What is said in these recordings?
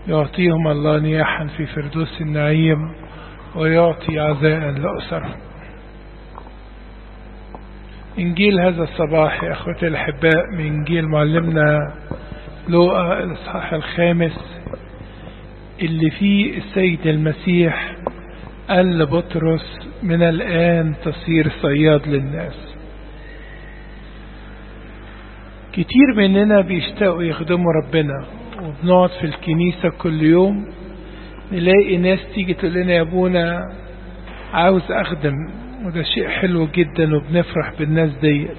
يعطيهم الله نياحا في فردوس النعيم ويعطي عزاء لأسرهم إنجيل هذا الصباح يا أخوتي الأحباء من إنجيل معلمنا لوقا الإصحاح الخامس اللي فيه السيد المسيح قال لبطرس من الآن تصير صياد للناس كتير مننا بيشتاقوا يخدموا ربنا وبنقعد في الكنيسة كل يوم نلاقي ناس تيجي تقول لنا يا ابونا عاوز أخدم وده شيء حلو جدا وبنفرح بالناس ديت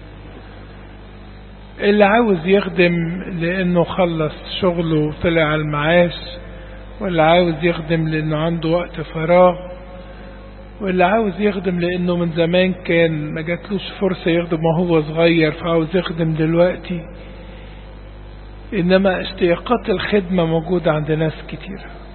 اللي عاوز يخدم لأنه خلص شغله وطلع على المعاش واللي عاوز يخدم لأنه عنده وقت فراغ واللي عاوز يخدم لأنه من زمان كان ما جاتلوش فرصة يخدم وهو صغير فعاوز يخدم دلوقتي إنما اشتياقات الخدمة موجودة عند ناس كتير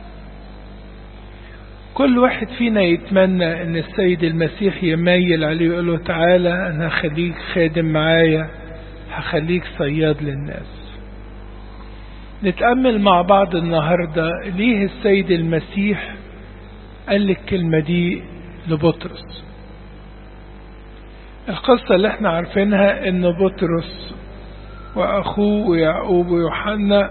كل واحد فينا يتمنى ان السيد المسيح يميل عليه ويقول له تعالى انا هخليك خادم معايا هخليك صياد للناس نتأمل مع بعض النهاردة ليه السيد المسيح قال الكلمة دي لبطرس القصة اللي احنا عارفينها ان بطرس واخوه يعقوب ويوحنا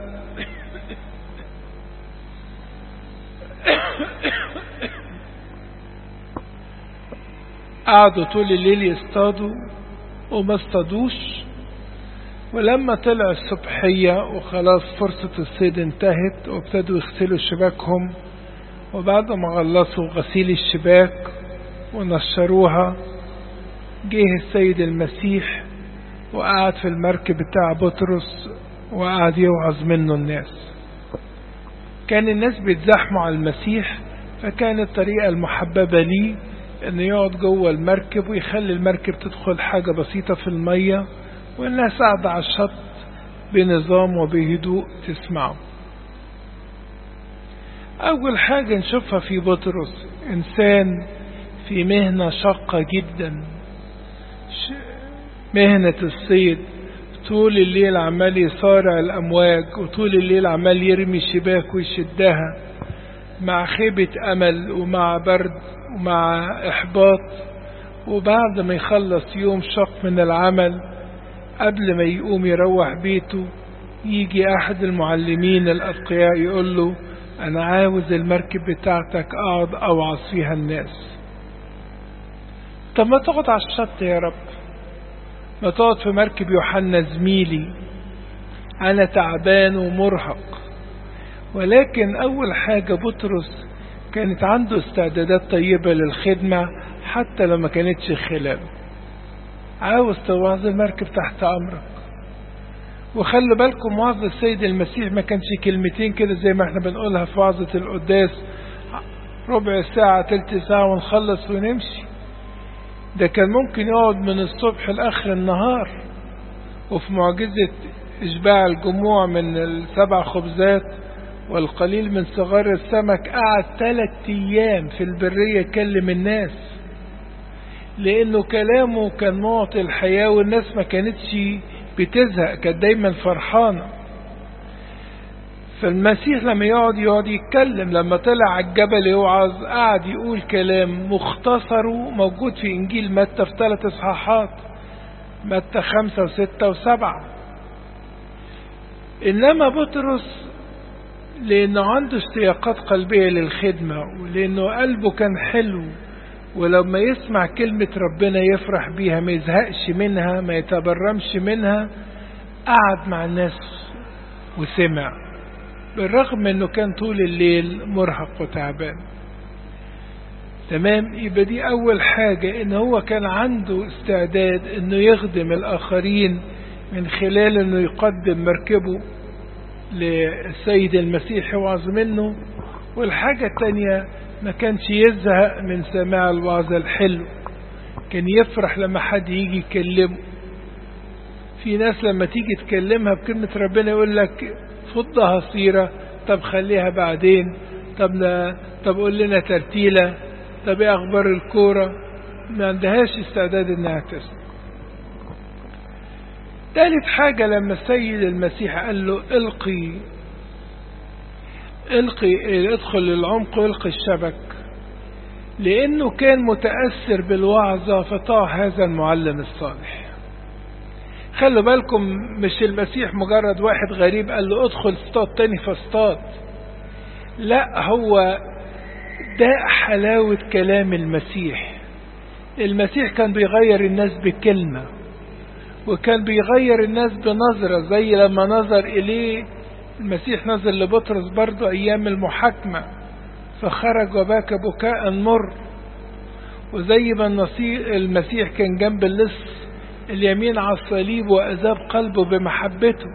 قعدوا طول الليل يصطادوا وما اصطادوش ولما طلع الصبحية وخلاص فرصة الصيد انتهت وابتدوا يغسلوا شباكهم وبعد ما خلصوا غسيل الشباك ونشروها جه السيد المسيح وقعد في المركب بتاع بطرس وقعد يوعظ منه الناس كان الناس بيتزحموا على المسيح فكانت الطريقة المحببة ليه انه يقعد جوه المركب ويخلي المركب تدخل حاجة بسيطة في المية والناس قاعدة على الشط بنظام وبهدوء تسمعه أول حاجة نشوفها في بطرس إنسان في مهنة شاقة جدا مهنة الصيد طول الليل عمال يصارع الأمواج وطول الليل عمال يرمي شباك ويشدها مع خيبة أمل ومع برد ومع إحباط وبعد ما يخلص يوم شق من العمل قبل ما يقوم يروح بيته يجي أحد المعلمين الأتقياء يقول له أنا عاوز المركب بتاعتك أقعد أوعظ فيها الناس طب ما تقعد على الشط يا رب ما تقعد في مركب يوحنا زميلي أنا تعبان ومرهق ولكن أول حاجة بطرس كانت عنده استعدادات طيبة للخدمة حتى لو ما كانتش خلاله عاوز توعظ المركب تحت أمرك وخلوا بالكم وعظ السيد المسيح ما كانش كلمتين كده زي ما احنا بنقولها في وعظة القداس ربع ساعة تلت ساعة ونخلص ونمشي ده كان ممكن يقعد من الصبح لآخر النهار وفي معجزة إشباع الجموع من السبع خبزات والقليل من صغار السمك قعد ثلاث أيام في البرية يكلم الناس لأنه كلامه كان معطي الحياة والناس ما كانتش بتزهق كانت دايما فرحانة فالمسيح لما يقعد يقعد يتكلم لما طلع على الجبل يوعظ قعد يقول كلام مختصره موجود في إنجيل متى في ثلاث إصحاحات متى خمسة وستة وسبعة إنما بطرس لأنه عنده اشتياقات قلبية للخدمة ولأنه قلبه كان حلو ولما يسمع كلمة ربنا يفرح بيها ما يزهقش منها ما يتبرمش منها قعد مع الناس وسمع بالرغم انه كان طول الليل مرهق وتعبان تمام يبقى دي اول حاجة ان هو كان عنده استعداد انه يخدم الاخرين من خلال انه يقدم مركبه للسيد المسيح يوعظ منه والحاجة التانية ما كانش يزهق من سماع الوعظ الحلو كان يفرح لما حد يجي يكلمه في ناس لما تيجي تكلمها بكلمة ربنا يقول لك فضها صيرة طب خليها بعدين طب لا طب قول لنا ترتيلة طب ايه اخبار الكورة ما عندهاش استعداد انها تسمع ثالث حاجة لما السيد المسيح قال له القي القي ادخل للعمق والقي الشبك لأنه كان متأثر بالوعظة فطاع هذا المعلم الصالح خلوا بالكم مش المسيح مجرد واحد غريب قال له ادخل اصطاد تاني فاصطاد لا هو ده حلاوة كلام المسيح المسيح كان بيغير الناس بكلمة وكان بيغير الناس بنظرة زي لما نظر إليه المسيح نظر لبطرس برضه أيام المحاكمة فخرج وباك بكاء مر وزي ما المسيح كان جنب اللص اليمين على الصليب وأذاب قلبه بمحبته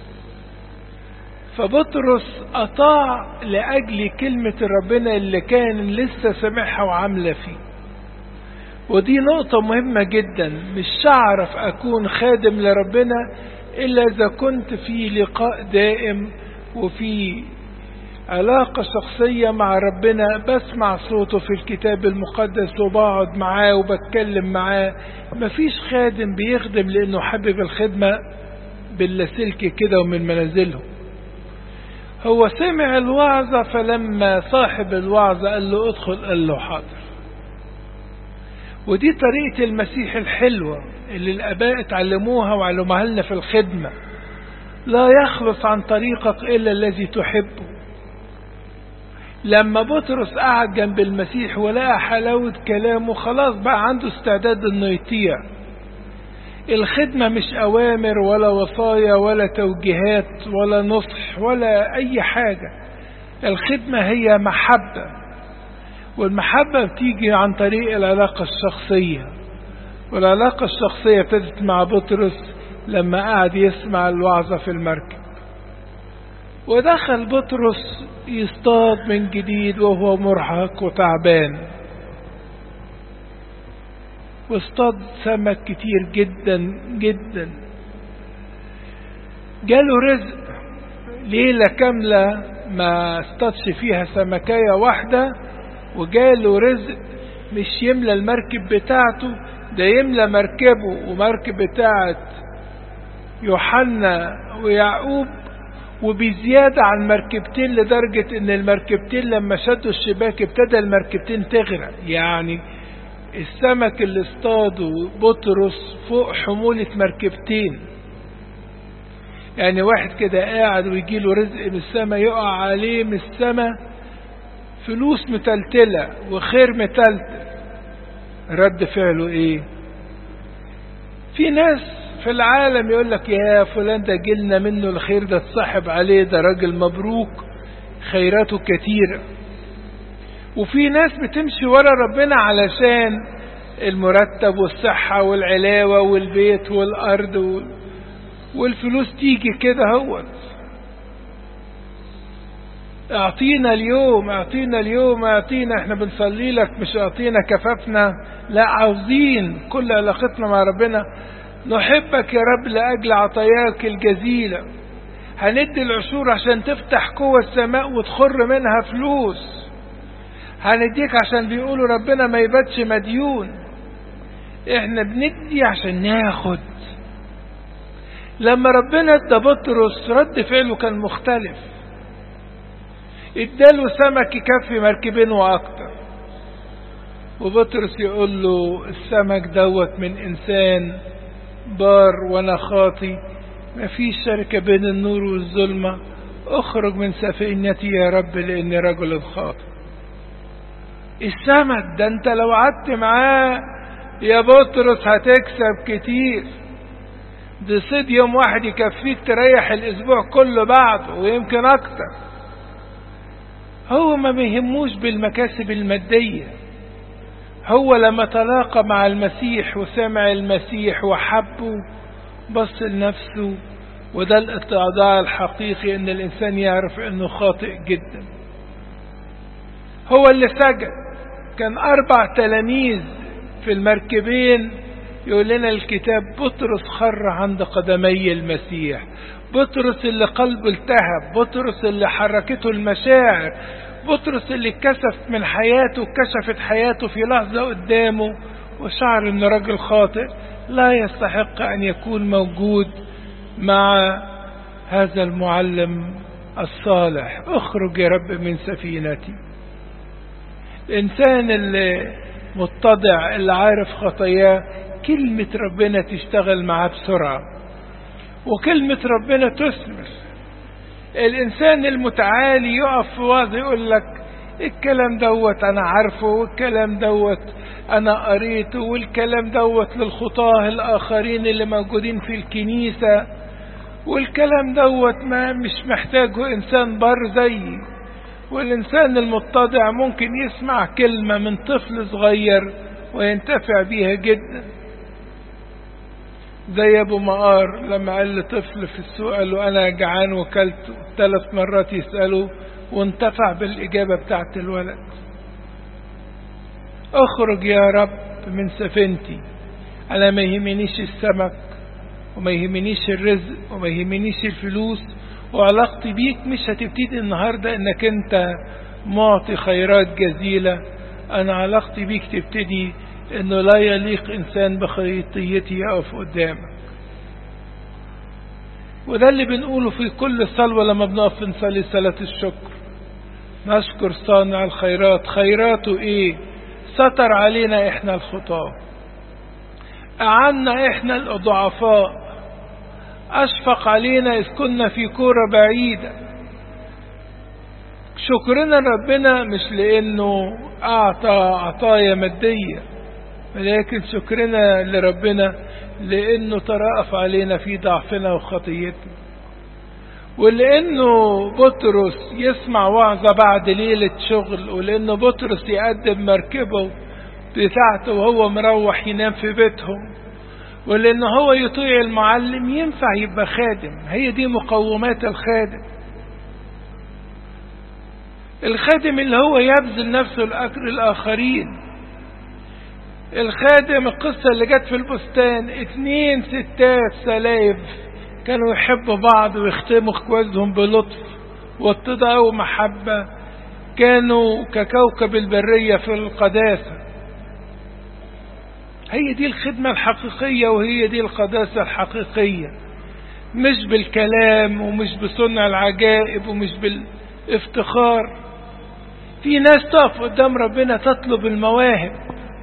فبطرس أطاع لأجل كلمة ربنا اللي كان لسه سامعها وعاملة فيه ودي نقطة مهمة جدا مش هعرف أكون خادم لربنا إلا إذا كنت في لقاء دائم وفي علاقة شخصية مع ربنا بسمع صوته في الكتاب المقدس وبقعد معاه وبتكلم معاه مفيش خادم بيخدم لأنه حابب الخدمة باللاسلكي كده ومن منازلهم هو سمع الوعظة فلما صاحب الوعظة قال له ادخل قال له حاضر ودي طريقة المسيح الحلوة اللي الآباء اتعلموها وعلموها لنا في الخدمة لا يخلص عن طريقك إلا الذي تحبه لما بطرس قعد جنب المسيح ولقى حلاوة كلامه خلاص بقى عنده استعداد انه يطيع الخدمة مش أوامر ولا وصايا ولا توجيهات ولا نصح ولا أي حاجة الخدمة هي محبة والمحبة بتيجي عن طريق العلاقة الشخصية والعلاقة الشخصية ابتدت مع بطرس لما قعد يسمع الوعظة في المركب ودخل بطرس يصطاد من جديد وهو مرهق وتعبان واصطاد سمك كتير جدا جدا جاله رزق ليلة كاملة ما اصطادش فيها سمكاية واحدة وجاله رزق مش يملى المركب بتاعته ده يملى مركبه ومركب بتاعت يوحنا ويعقوب وبزيادة عن مركبتين لدرجة ان المركبتين لما شدوا الشباك ابتدى المركبتين تغرق يعني السمك اللي اصطاده بطرس فوق حمولة مركبتين يعني واحد كده قاعد ويجيله رزق من السماء يقع عليه من السماء فلوس متلتلة وخير متلتل رد فعله ايه في ناس في العالم يقول لك يا فلان ده جيلنا منه الخير ده اتصاحب عليه ده راجل مبروك خيراته كتيرة وفي ناس بتمشي ورا ربنا علشان المرتب والصحة والعلاوة والبيت والأرض والفلوس تيجي كده هوت اعطينا اليوم اعطينا اليوم اعطينا احنا بنصلي لك مش اعطينا كفافنا لا عاوزين كل علاقتنا مع ربنا نحبك يا رب لأجل عطاياك الجزيلة هندي العشور عشان تفتح قوة السماء وتخر منها فلوس هنديك عشان بيقولوا ربنا ما يباتش مديون احنا بندي عشان ناخد لما ربنا ادى بطرس رد فعله كان مختلف اداله سمك يكفي مركبين واكتر وبطرس يقول له السمك دوت من انسان بار وانا خاطي ما فيش شركة بين النور والظلمة اخرج من سفينتي يا رب لاني رجل خاطئ السمك ده انت لو قعدت معاه يا بطرس هتكسب كتير ده صيد يوم واحد يكفيك تريح الاسبوع كله بعده ويمكن اكتر هو ما بيهموش بالمكاسب المادية هو لما تلاقى مع المسيح وسمع المسيح وحبه بص لنفسه وده الاتضاع الحقيقي ان الانسان يعرف انه خاطئ جدا هو اللي سجد كان اربع تلاميذ في المركبين يقول لنا الكتاب بطرس خر عند قدمي المسيح بطرس اللي قلبه التهب بطرس اللي حركته المشاعر بطرس اللي اتكسف من حياته كشفت حياته في لحظة قدامه وشعر انه راجل خاطئ لا يستحق ان يكون موجود مع هذا المعلم الصالح اخرج يا رب من سفينتي الإنسان اللي متضع اللي عارف خطاياه كلمة ربنا تشتغل معاه بسرعة وكلمة ربنا تثمر الإنسان المتعالي يقف في وعظ يقول لك الكلام دوت أنا عارفه والكلام دوت أنا قريته والكلام دوت للخطاه الآخرين اللي موجودين في الكنيسة والكلام دوت ما مش محتاجه إنسان بر زيي والإنسان المتضع ممكن يسمع كلمة من طفل صغير وينتفع بيها جدا زي أبو مقار لما قال لطفل في السوق قال له أنا جعان وكلت ثلاث مرات يسأله وانتفع بالإجابة بتاعت الولد اخرج يا رب من سفينتي أنا ما يهمنيش السمك وما يهمنيش الرزق وما يهمنيش الفلوس وعلاقتي بيك مش هتبتدي النهاردة انك انت معطي خيرات جزيلة انا علاقتي بيك تبتدي انه لا يليق انسان بخطيتي يقف قدامك وده اللي بنقوله في كل صلوة لما بنقف نصلي صلاة الشكر نشكر صانع الخيرات خيراته ايه ستر علينا احنا الخطاة أعنا احنا الضعفاء أشفق علينا إذ كنا في كورة بعيدة شكرنا ربنا مش لأنه أعطى عطايا مادية ولكن شكرنا لربنا لأنه ترأف علينا في ضعفنا وخطيتنا ولأنه بطرس يسمع وعظة بعد ليلة شغل ولأنه بطرس يقدم مركبه بتاعته وهو مروح ينام في بيتهم ولأن هو يطيع المعلم ينفع يبقى خادم هي دي مقومات الخادم الخادم اللي هو يبذل نفسه لأجر الآخرين الخادم القصة اللي جت في البستان اتنين ستات سلايف كانوا يحبوا بعض ويختموا اخواتهم بلطف واتضاع ومحبة كانوا ككوكب البرية في القداسة هي دي الخدمة الحقيقية وهي دي القداسة الحقيقية مش بالكلام ومش بصنع العجائب ومش بالافتخار في ناس تقف قدام ربنا تطلب المواهب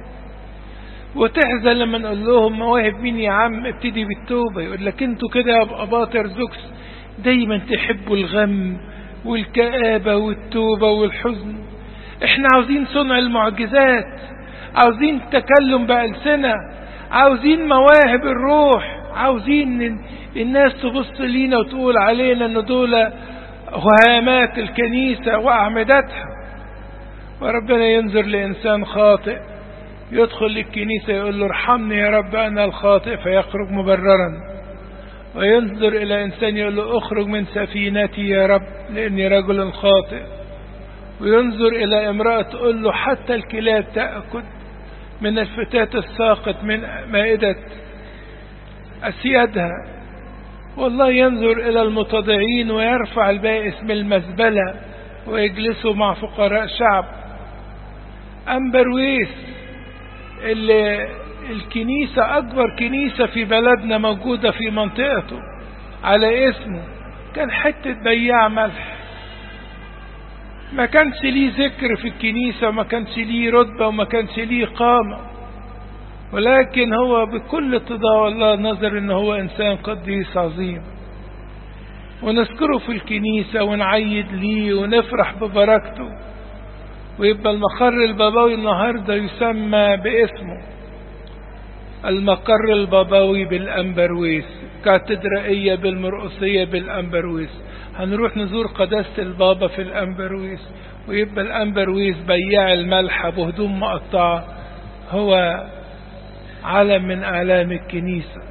وتحزن لما نقول لهم مواهب مين يا عم ابتدي بالتوبة يقول لك انتوا كده يا اباطر زوكس دايما تحبوا الغم والكآبة والتوبة والحزن احنا عاوزين صنع المعجزات عاوزين تكلم بألسنة عاوزين مواهب الروح عاوزين الناس تبص لينا وتقول علينا ان دول هامات الكنيسة وأعمدتها وربنا ينظر لإنسان خاطئ يدخل للكنيسة يقول له ارحمني يا رب أنا الخاطئ فيخرج مبررا وينظر إلى إنسان يقول له اخرج من سفينتي يا رب لأني رجل خاطئ وينظر إلى امرأة تقول له حتى الكلاب تأكل من الفتاة الساقط من مائدة أسيادها والله ينظر إلى المتضعين ويرفع البائس من المزبلة ويجلسوا مع فقراء شعب أمبرويس اللي الكنيسة أكبر كنيسة في بلدنا موجودة في منطقته على اسمه كان حتة بياع ملح ما كانش ليه ذكر في الكنيسة وما كانش ليه رتبة وما كانش ليه قامة ولكن هو بكل اتضاع الله نظر ان هو انسان قديس عظيم ونذكره في الكنيسة ونعيد ليه ونفرح ببركته ويبقى المقر البابوي النهاردة يسمى باسمه المقر البابوي بالأنبرويس كاتدرائية بالمرقصية بالأنبرويس هنروح نزور قداسة البابا في الأنبرويس ويبقى الأنبرويس بياع الملح بهدوم مقطعة هو علم من أعلام الكنيسة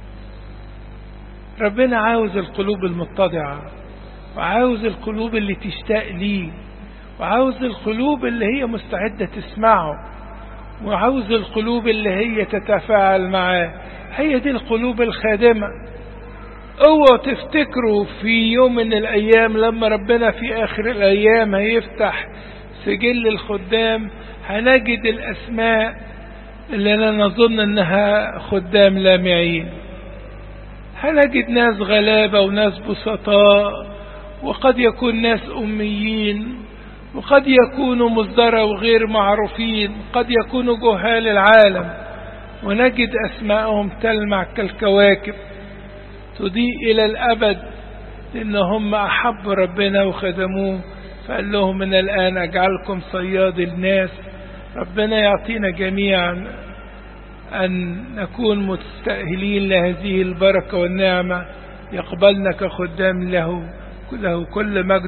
ربنا عاوز القلوب المتضعة وعاوز القلوب اللي تشتاق ليه وعاوز القلوب اللي هي مستعدة تسمعه وعاوز القلوب اللي هي تتفاعل معاه هي دي القلوب الخادمة اوعوا تفتكروا في يوم من الايام لما ربنا في اخر الايام هيفتح سجل الخدام هنجد الاسماء اللي انا نظن انها خدام لامعين هنجد ناس غلابة وناس بسطاء وقد يكون ناس أميين وقد يكونوا مصدرة وغير معروفين قد يكونوا جهال العالم ونجد أسماءهم تلمع كالكواكب تضيء إلى الأبد لأن هم أحبوا ربنا وخدموه فقال لهم من الآن أجعلكم صياد الناس ربنا يعطينا جميعا أن نكون مستأهلين لهذه البركة والنعمة يقبلنا كخدام له له كل مجد